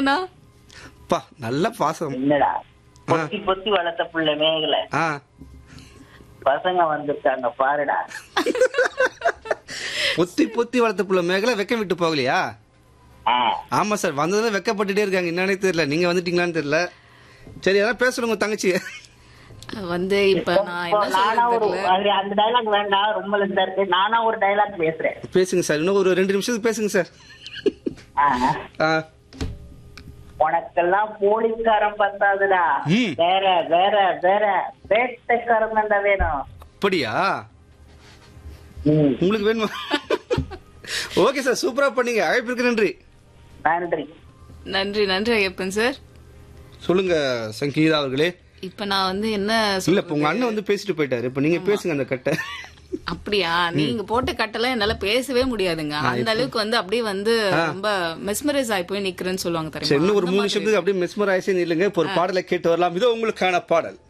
சொன்னா பா நல்ல பாசம் என்னடா பொத்தி பொத்தி வளர்த்த புள்ள மேகல ஆ பசங்க வந்திருக்காங்க பாருடா பொத்தி பொத்தி வளர்த்த புள்ள மேகலை வெக்க விட்டு போகலையா ஆ, ஆமா சார் வந்ததுல வெக்கப்பட்டுட்டே இருக்காங்க என்னன்னே தெரியல நீங்க வந்துட்டீங்களான்னு தெரியல சரி அதான் பேசணும் உங்க தங்கச்சி வந்து இப்ப நான் இப்போ என்ன நானா ஒரு சொல்றது அது- அந்த டைலாக் வேண்டாம் ரொம்ப லெந்தா இருக்கு நானா ஒரு டைலாக் பேசுறேன் பேசுங்க சார் இன்னும் ஒரு ரெண்டு நிமிஷத்துக்கு பேசுங்க சார் ஆ, ஆ, உனக்கெல்லாம் போலீஸ்காரன் பத்தாதுடா ம். வேற வேற வேற வேட்டைக்காரன் தான்டா வேணும் அப்படியா ம், உங்களுக்கு வேணுமா ஓகே சார் சூப்பரா பண்ணீங்க அழைப்பிற்கு நன்றி நன்றி நன்றி நன்றி ஐயப்பன் சார் சொல்லுங்க சங்கீதா அவர்களே இப்ப நான் வந்து என்ன இல்ல சொல்றது? இப்ப உங்க அண்ணன் வந்து பேசிட்டு போயிட்டாரு இப்ப நீங்க பேசுங்க அந்த கட்டை அப்படியா நீங்க போட்ட கட்டெல்லாம் என்னால பேசவே முடியாதுங்க அந்த அளவுக்கு வந்து அப்படியே வந்து ரொம்ப மெஸ்மரைஸ் ஆகி போய் நிக்கிறேன்னு சொல்லுவாங்க சரி தெரியுமா இன்னும் ஒரு மூணு நிமிஷத்துக்கு அப்படியே மெஸ்மர் ஆயிடுச்சு இல்லைங்க இப்போ ஒரு பாடலை கேட்டு வரலாம் இதோ உங்களுக்கான பாடல்